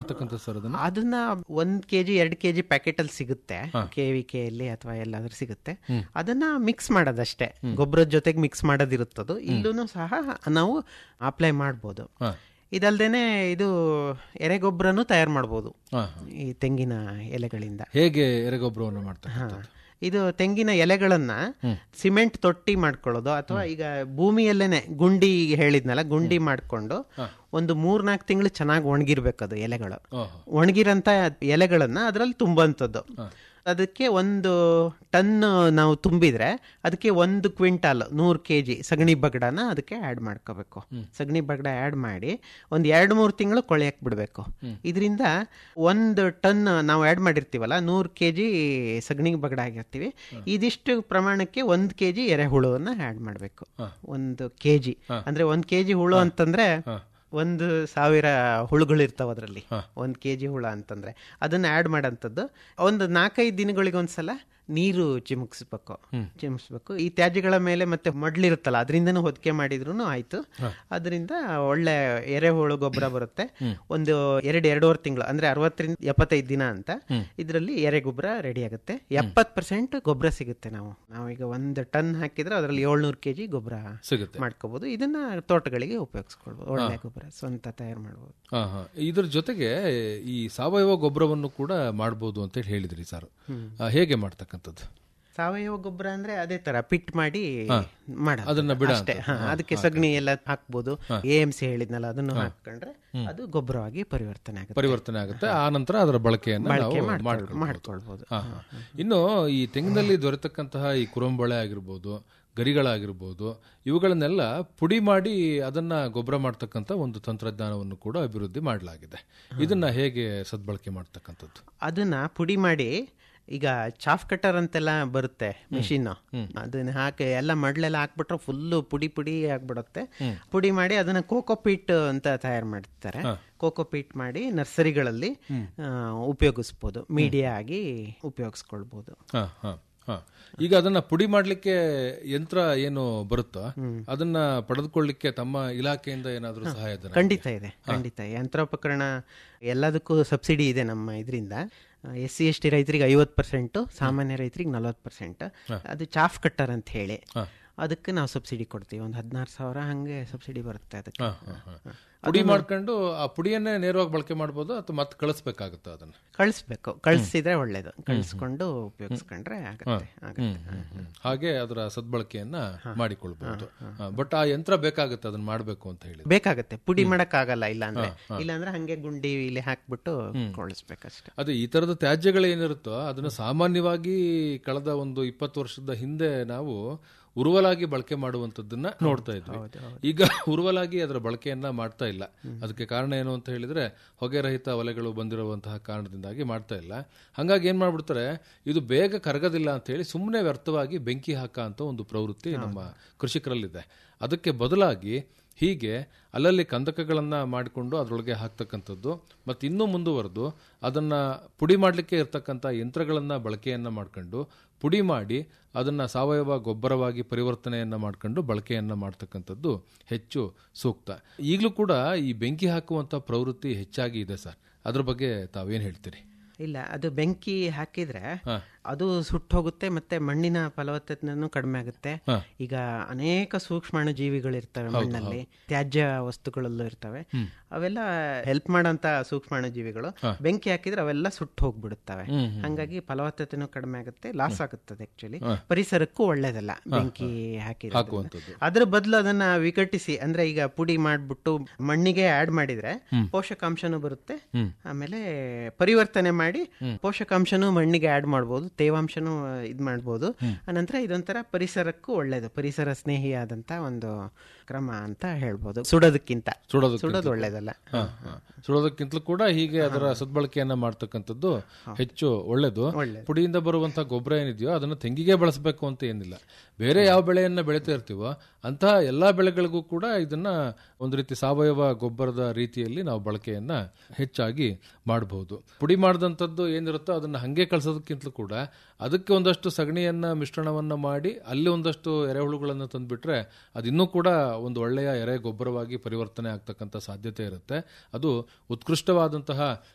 ಮಾಡ್ತಕ್ಕಂಥ ಸರ್ ಅದನ್ನ ಅದನ್ನ ಒಂದ್ ಕೆಜಿ ಎರಡ್ ಕೆಜಿ ಪ್ಯಾಕೆಟ್ ಅಲ್ಲಿ ಸಿಗುತ್ತೆ ಕೆ ವಿ ಕೆ ಅಲ್ಲಿ ಅಥವಾ ಎಲ್ಲಾದ್ರೂ ಸಿಗುತ್ತೆ ಅದನ್ನ ಮಿಕ್ಸ್ ಮಾಡೋದಷ್ಟೇ ಗೊಬ್ಬರದ ಜೊತೆಗೆ ಮಿಕ್ಸ್ ಮಾಡೋದಿರುತ್ತದು ಇಲ್ಲೂ ಸಹ ನಾವು ಅಪ್ಲೈ ಮಾಡ್ಬೋದು ಇದಲ್ದೇನೆ ಇದು ಎರೆಗೊಬ್ಬರನು ತಯಾರು ಮಾಡ್ಬೋದು ಹಾ, ಈ ತೆಂಗಿನ ಎಲೆಗಳಿಂದ ಹೇಗೆ ಎರೆಗೊಬ್ಬರವನ್ನು ಮಾಡ್ತಕ್ಕಂಥದ್ದು ಇದು ತೆಂಗಿನ ಎಲೆಗಳನ್ನ ಸಿಮೆಂಟ್ ತೊಟ್ಟಿ ಮಾಡ್ಕೊಳ್ಳೋದು ಅಥವಾ ಈಗ ಭೂಮಿಯಲ್ಲೇನೆ ಗುಂಡಿ ಹೇಳಿದ್ನಲ್ಲ ಗುಂಡಿ ಮಾಡ್ಕೊಂಡು ಒಂದು ಮೂರ್ನಾಲ್ಕು ತಿಂಗಳು ಚೆನ್ನಾಗಿ ಒಣಗಿರ್ಬೇಕು ಅದು ಎಲೆಗಳು ಓಹೋ. ಒಣಗಿರಂತ ಎಲೆಗಳನ್ನ ಅದರಲ್ಲಿ ತುಂಬುವಂಥದ್ದು ಅದಕ್ಕೆ ಒಂದು ಟನ್ ನಾವು ತುಂಬಿದ್ರೆ ಅದಕ್ಕೆ ಒಂದು ಕ್ವಿಂಟಾಲ್ ನೂರು ಕೆ ಜಿ ಸಗಣಿ ಬಗಡನ ಅದಕ್ಕೆ ಆ್ಯಡ್ ಮಾಡ್ಕೋಬೇಕು ಸಗಣಿ ಬಗಡ ಆ್ಯಡ್ ಮಾಡಿ ಒಂದು ಎರಡು ಮೂರು ತಿಂಗಳು ಕೊಳೆಯಕ್ಕೆ ಬಿಡಬೇಕು ಇದರಿಂದ ಒಂದು ಟನ್ ನಾವು ಆ್ಯಡ್ ಮಾಡಿರ್ತೀವಲ್ಲ ನೂರು ಕೆ ಜಿ ಸಗಣಿ ಬಗಡ ಆಗಿರ್ತೀವಿ ಇದಿಷ್ಟು ಪ್ರಮಾಣಕ್ಕೆ ಒಂದು ಕೆ ಜಿ ಎರೆಹುಳುವನ್ನ ಆ್ಯಡ್ ಮಾಡಬೇಕು ಒಂದು ಕೆ ಜಿ ಅಂದರೆ ಒಂದು ಕೆ ಜಿ ಹುಳು ಅಂತಂದ್ರೆ ಒಂದು ಸಾವಿರ ಹುಳುಗಳು ಇರ್ತಾವ ಅದರಲ್ಲಿ ಒಂದು ಕೆ ಜಿ ಹುಳ ಅಂತಂದ್ರೆ ಅದನ್ನ ಆ್ಯಡ್ ಮಾಡೋಂಥದ್ದು ಒಂದು ನಾಲ್ಕೈದು ದಿನಗಳಿಗೆ ಒಂದ್ಸಲ ನೀರು ಚಿಮುಕ್ಸ್ಬೇಕು ಚಿಮುಕ್ಸ್ಬೇಕು ಈ ತ್ಯಾಜ್ಯಗಳ ಮೇಲೆ ಮತ್ತೆ ಮಡ್ಲಿರುತ್ತಲ್ಲ ಅದರಿಂದನೂ ಹೊದಿಕೆ ಮಾಡಿದ್ರು ಆಯ್ತು ಅದರಿಂದ ಒಳ್ಳೆ ಎರೆಹುಳು ಗೊಬ್ಬರ ಬರುತ್ತೆ ಒಂದು ಎರಡು ಎರಡೂವರೆ ತಿಂಗಳು ಅಂದ್ರೆ ಅರವತ್ತರಿಂದ ಎಪ್ಪತ್ತೈದು ದಿನ ಅಂತ ಇದರಲ್ಲಿ ಎರೆ ಗೊಬ್ಬರ ರೆಡಿ ಆಗುತ್ತೆ ಎಪ್ಪತ್ತು ಪರ್ಸೆಂಟ್ ಗೊಬ್ಬರ ಸಿಗುತ್ತೆ ನಾವು ನಾವೀಗ ಒಂದು ಟನ್ ಹಾಕಿದ್ರೆ ಅದರಲ್ಲಿ ಏಳ್ನೂರು ಕೆ ಜಿ ಗೊಬ್ಬರ ಸಿಗುತ್ತೆ ಮಾಡ್ಕೋಬಹುದು ಇದನ್ನ ತೋಟಗಳಿಗೆ ಉಪಯೋಗಿಸ್ಕೊಳ್ಬಹುದು ಒಳ್ಳೆ ಗೊಬ್ಬರ ಸ್ವಂತ ತಯಾರು ಮಾಡಬಹುದು ಹಾ ಹಾ ಇದ್ರ ಜೊತೆಗೆ ಈ ಸಾವಯವ ಗೊಬ್ಬರವನ್ನು ಕೂಡ ಮಾಡ್ಬೋದು ಅಂತ ಹೇಳಿ ಹೇಳಿದ್ರಿ ಸರ್ ಆ, ಹೇಗೆ ಮಾಡ್ತಕ್ಕಂಥದ್ದು ಸಾವಯವ ಗೊಬ್ಬರ ಅಂದ್ರೆ ಅದೇ ತರ ಪಿಟ್ ಮಾಡಿ ಮಾಡ ಅದನ್ನ ಬಿಡ ಅಷ್ಟೇ ಹಾ, ಅದಕ್ಕೆ ಸಗಣಿ ಎಲ್ಲ ಹಾಕ್ಬೋದು ಎ ಎಂ ಸಿ ಹೇಳಿದ್ನಲ್ಲ ಅದನ್ನು ಹಾಕೊಂಡ್ರೆ ಅದು ಗೊಬ್ಬರವಾಗಿ ಪರಿವರ್ತನೆ ಆಗುತ್ತೆ ಪರಿವರ್ತನೆ ಆಗುತ್ತೆ ಆ ನಂತರ ಅದರ ಬಳಕೆಯನ್ನು ನಾವು ಬಳಕೆ ಮಾಡ್ಕೊಳ್- ಮಾಡ್ಕೊಳ್ಬೋದು. ಮಾಡ್ಕೊಳ್ಬೋದು ಹಾ, ಹಾ. ಇನ್ನು ಈ ತೆಂಗಿನಲ್ಲಿ ದೊರೆತಕ್ಕಂತಹ ಈ ಕುರಂಬಳೆ ಆಗಿರ್ಬೋದು ಗರಿಗಳಾಗಿರ್ಬೋದು ಇವುಗಳನ್ನೆಲ್ಲ ಪುಡಿ ಮಾಡಿ ಅದನ್ನ ಗೊಬ್ಬರ ಮಾಡ್ತಕ್ಕಂಥ ಒಂದು ತಂತ್ರಜ್ಞಾನವನ್ನು ಕೂಡ ಅಭಿವೃದ್ಧಿ ಮಾಡಲಾಗಿದೆ ಇದನ್ನ ಹೇಗೆ ಸದ್ಬಳಕೆ ಮಾಡ್ತಕ್ಕಂಥದ್ದು ಅದನ್ನ ಪುಡಿ ಮಾಡಿ ಈಗ ಚಾಫ್ ಕಟರ್ ಅಂತೆಲ್ಲ ಬರುತ್ತೆ ಮೆಷಿನ್ ಅದನ್ನ ಹಾಕಿ ಎಲ್ಲ ಮಡ್ಲೆಲ್ಲ ಹಾಕ್ಬಿಟ್ರೆ ಫುಲ್ಲು ಪುಡಿ ಪುಡಿ ಆಗ್ಬಿಡುತ್ತೆ ಪುಡಿ ಮಾಡಿ ಅದನ್ನ ಕೋಕೋಪೀಟ್ ಅಂತ ತಯಾರು ಮಾಡ್ತಾರೆ ಕೋಕೋಪೀಟ್ ಮಾಡಿ ನರ್ಸರಿಗಳಲ್ಲಿ ಆ, ಉಪಯೋಗಿಸ್ಬೋದು ಮೀಡಿಯಾ ಆಗಿ ಉಪಯೋಗಿಸ್ಕೊಳ್ಬೋದು ಹಾ, ಹಾ, ಹಾ. ಈಗ ಅದನ್ನ ಪುಡಿ ಮಾಡ್ಲಿಕ್ಕೆ ಯಂತ್ರ ಏನು ಬರುತ್ತೋ ಅದನ್ನ ಪಡೆದುಕೊಳ್ಳಿಕ್ಕೆ ತಮ್ಮ ಇಲಾಖೆಯಿಂದ ಏನಾದರೂ ಸಹಾಯಧನ ಖಂಡಿತ ಇದೆ ಖಂಡಿತ ಯಂತ್ರೋಪಕರಣ ಎಲ್ಲದಕ್ಕೂ ಸಬ್ಸಿಡಿ ಇದೆ ನಮ್ಮ ಇದರಿಂದ ಎಸ್ ಸಿ ಎಸ್ ಟಿ ರೈತರಿಗೆ ಐವತ್ತು ಪರ್ಸೆಂಟ್ ಸಾಮಾನ್ಯ ರೈತರಿಗೆ ನಲವತ್ತು ಪರ್ಸೆಂಟ್ ಅದು ಚಾಫ್ ಕಟ್ಟರ್ ಅಂತ ಹೇಳಿ ಅದಕ್ಕೆ ನಾವು ಸಬ್ಸಿಡಿ ಕೊಡ್ತೀವಿ ಒಂದು ಹದಿನಾರು ಸಾವಿರ ಹಂಗೆ ಸಬ್ಸಿಡಿ ಬರುತ್ತೆ ಅದಕ್ಕೆ ಹಾ, ಹಾ, ಹಾ. ಪುಡಿ ಮಾಡ್ಕೊಂಡು ಆ ಪುಡಿಯನ್ನೇ ನೇರವಾಗಿ ಬಳಕೆ ಮಾಡ್ಬೋದು ಅಥವಾ ಮತ್ತೆ ಕಳಿಸ್ಬೇಕಾಗುತ್ತೆ ಅದನ್ನ ಕಳಿಸ್ಬೇಕು ಕಳಿಸಿದ್ರೆ ಒಳ್ಳೇದು ಕಳಿಸ್ಕೊಂಡು ಉಪಯೋಗಿಸ್ಕೊಂಡ್ರೆ ಆಗುತ್ತೆ ಆಗುತ್ತೆ ಹ್ಮ್, ಹ್ಮ್. ಹಾಗೆ ಅದರ ಸದ್ಬಳಕೆಯನ್ನ ಮಾಡಿಕೊಳ್ಬಹುದು ಬಟ್ ಆ ಯಂತ್ರ ಬೇಕಾಗುತ್ತೆ ಅದನ್ನ ಮಾಡ್ಬೇಕು ಅಂತ ಹೇಳಿ ಬೇಕಾಗತ್ತೆ ಪುಡಿ ಮಾಡಕ್ ಆಗಲ್ಲ ಇಲ್ಲ ಅಂದ್ರೆ ಇಲ್ಲ ಅಂದ್ರೆ ಹಂಗೆ ಗುಂಡಿ ಇಲ್ಲಿ ಹಾಕ್ಬಿಟ್ಟು ಕಳಿಸ್ಬೇಕಷ್ಟೆ ಅದು ಈ ತರದ ತ್ಯಾಜ್ಯಗಳು ಏನಿರುತ್ತೋ ಅದನ್ನ ಸಾಮಾನ್ಯವಾಗಿ ಕಳೆದ ಒಂದು ಇಪ್ಪತ್ತು ವರ್ಷದ ಹಿಂದೆ ನಾವು ಉರುವಲಾಗಿ ಬಳಕೆ ಮಾಡುವಂತದ್ದನ್ನ ನೋಡ್ತಾ ಇದ್ವಿ ಈಗ ಉರುವಲಾಗಿ ಅದರ ಬಳಕೆಯನ್ನ ಮಾಡ್ತಾ ಇಲ್ಲ ಅದಕ್ಕೆ ಕಾರಣ ಏನು ಅಂತ ಹೇಳಿದ್ರೆ ಹೊಗೆ ರಹಿತ ಒಲೆಗಳು ಬಂದಿರುವಂತಹ ಕಾರಣದಿಂದಾಗಿ ಮಾಡ್ತಾ ಇಲ್ಲ ಹಂಗಾಗಿ ಏನ್ ಮಾಡ್ಬಿಡ್ತಾರೆ ಇದು ಬೇಗ ಕರಗದಿಲ್ಲ ಅಂತ ಹೇಳಿ ಸುಮ್ಮನೆ ವ್ಯರ್ಥವಾಗಿ ಬೆಂಕಿ ಹಾಕ ಅಂತ ಒಂದು ಪ್ರವೃತ್ತಿ ನಮ್ಮ ಕೃಷಿಕರಲ್ಲಿದೆ ಅದಕ್ಕೆ ಬದಲಾಗಿ ಹೀಗೆ ಅಲ್ಲಲ್ಲಿ ಕಂದಕಗಳನ್ನು ಮಾಡಿಕೊಂಡು ಅದರೊಳಗೆ ಹಾಕ್ತಕ್ಕಂಥದ್ದು ಮತ್ತು ಇನ್ನೂ ಮುಂದುವರೆದು ಅದನ್ನು ಪುಡಿ ಮಾಡಲಿಕ್ಕೆ ಇರ್ತಕ್ಕಂಥ ಯಂತ್ರಗಳನ್ನು ಬಳಕೆಯನ್ನು ಮಾಡ್ಕೊಂಡು ಪುಡಿ ಮಾಡಿ ಅದನ್ನು ಸಾವಯವ ಗೊಬ್ಬರವಾಗಿ ಪರಿವರ್ತನೆಯನ್ನು ಮಾಡ್ಕೊಂಡು ಬಳಕೆಯನ್ನು ಮಾಡ್ತಕ್ಕಂಥದ್ದು ಹೆಚ್ಚು ಸೂಕ್ತ ಈಗಲೂ ಕೂಡ ಈ ಬೆಂಕಿ ಹಾಕುವಂಥ ಪ್ರವೃತ್ತಿ ಹೆಚ್ಚಾಗಿ ಇದೆ ಸರ್ ಅದ್ರ ಬಗ್ಗೆ ತಾವೇನು ಹೇಳ್ತೀರಿ ಇಲ್ಲ ಅದು ಬೆಂಕಿ ಹಾಕಿದ್ರೆ ಅದು ಸುಟ್ಟೋಗುತ್ತೆ ಮತ್ತೆ ಮಣ್ಣಿನ ಫಲವತ್ತತೆನೂ ಕಡಿಮೆ ಆಗುತ್ತೆ ಈಗ ಅನೇಕ ಸೂಕ್ಷ್ಮಾಣು ಜೀವಿಗಳಿರ್ತವೆ ಮಣ್ಣಲ್ಲಿ ತ್ಯಾಜ್ಯ ವಸ್ತುಗಳಲ್ಲೂ ಇರ್ತವೆ ಅವೆಲ್ಲ ಹೆಲ್ಪ್ ಮಾಡೋಂತ ಸೂಕ್ಷ್ಮಾಣು ಜೀವಿಗಳು ಬೆಂಕಿ ಹಾಕಿದ್ರೆ ಅವೆಲ್ಲ ಸುಟ್ಟು ಹೋಗ್ಬಿಡುತ್ತವೆ ಹಂಗಾಗಿ ಫಲವತ್ತತೆನೂ ಕಡಿಮೆ ಆಗುತ್ತೆ ಲಾಸ್ ಆಗುತ್ತದೆ ಆಕ್ಚುಲಿ ಪರಿಸರಕ್ಕೂ ಒಳ್ಳೇದಲ್ಲ ಬೆಂಕಿ ಹಾಕಿದ್ರೆ ಹಾಕುವಂಥದ್ದು ಅದ್ರ ಬದಲು ಅದನ್ನ ವಿಘಟಿಸಿ ಅಂದ್ರೆ ಈಗ ಪುಡಿ ಮಾಡ್ಬಿಟ್ಟು ಮಣ್ಣಿಗೆ ಆಡ್ ಮಾಡಿದ್ರೆ ಪೋಷಕಾಂಶನೂ ಬರುತ್ತೆ ಆಮೇಲೆ ಪರಿವರ್ತನೆ ಮಾಡಿ ಪೋಷಕಾಂಶನೂ ಮಣ್ಣಿಗೆ ಆಡ್ ಮಾಡ್ಬೋದು ತೇವಾಂಶನೂ ಇದ್ ಮಾಡ್ಬೋದು ಅನಂತರ ಇದೊಂಥರ ಪರಿಸರಕ್ಕೂ ಒಳ್ಳೇದು ಪರಿಸರ ಸ್ನೇಹಿಯಾದಂತ ಒಂದು ಕ್ರಮ ಅಂತ ಹೇಳ್ಬೋದು ಸುಡೋದಕ್ಕಿಂತ ಸುಡೋದಕ್ಕಿಂತ ಸುಡೋದು ಒಳ್ಳೇದಲ್ಲ ಹಾ, ಹಾ. ಸುಡೋದಕ್ಕಿಂತಲೂ ಕೂಡ ಹೀಗೆ ಅದರ ಸದ್ಬಳಕೆಯನ್ನ ಮಾಡ್ತಕ್ಕಂಥದ್ದು ಹೆಚ್ಚು ಒಳ್ಳೇದು ಪುಡಿಯಿಂದ ಬರುವಂತಹ ಗೊಬ್ಬರ ಏನಿದೆಯೋ ಅದನ್ನ ತೆಂಗಿಗೆ ಬಳಸಬೇಕು ಅಂತ ಏನಿಲ್ಲ ಬೇರೆ ಯಾವ ಬೆಳೆಯನ್ನ ಬೆಳೀತಾ ಇರ್ತೀವೋ ಅಂತಹ ಎಲ್ಲಾ ಬೆಳೆಗಳಿಗೂ ಕೂಡ ಇದನ್ನ ಒಂದು ರೀತಿ ಸಾವಯವ ಗೊಬ್ಬರದ ರೀತಿಯಲ್ಲಿ ನಾವು ಬಳಕೆಯನ್ನ ಹೆಚ್ಚಾಗಿ ಮಾಡಬಹುದು ಪುಡಿ ಮಾಡಿದಂಥದ್ದು ಏನಿರುತ್ತೋ ಅದನ್ನ ಹಂಗೆ ಕಳ್ಸೋದಕ್ಕಿಂತಲೂ ಕೂಡ ಅದಕ್ಕೆ ಒಂದಷ್ಟು ಸಗಣಿಯನ್ನ ಮಿಶ್ರಣವನ್ನ ಮಾಡಿ ಅಲ್ಲಿ ಒಂದಷ್ಟು ಎರೆಹುಳುಗಳನ್ನು ತಂದ್ಬಿಟ್ರೆ ಅದಿನ್ನೂ ಕೂಡ ಒಂದು ಒಳ್ಳೆಯ ಎರೆ ಗೊಬ್ಬರವಾಗಿ ಪರಿವರ್ತನೆ ಆಗ್ತಕ್ಕಂಥ ಸಾಧ್ಯತೆ ಇರುತ್ತೆ ಅದು ಉತ್ಕೃಷ್ಟವಾದಂತಹ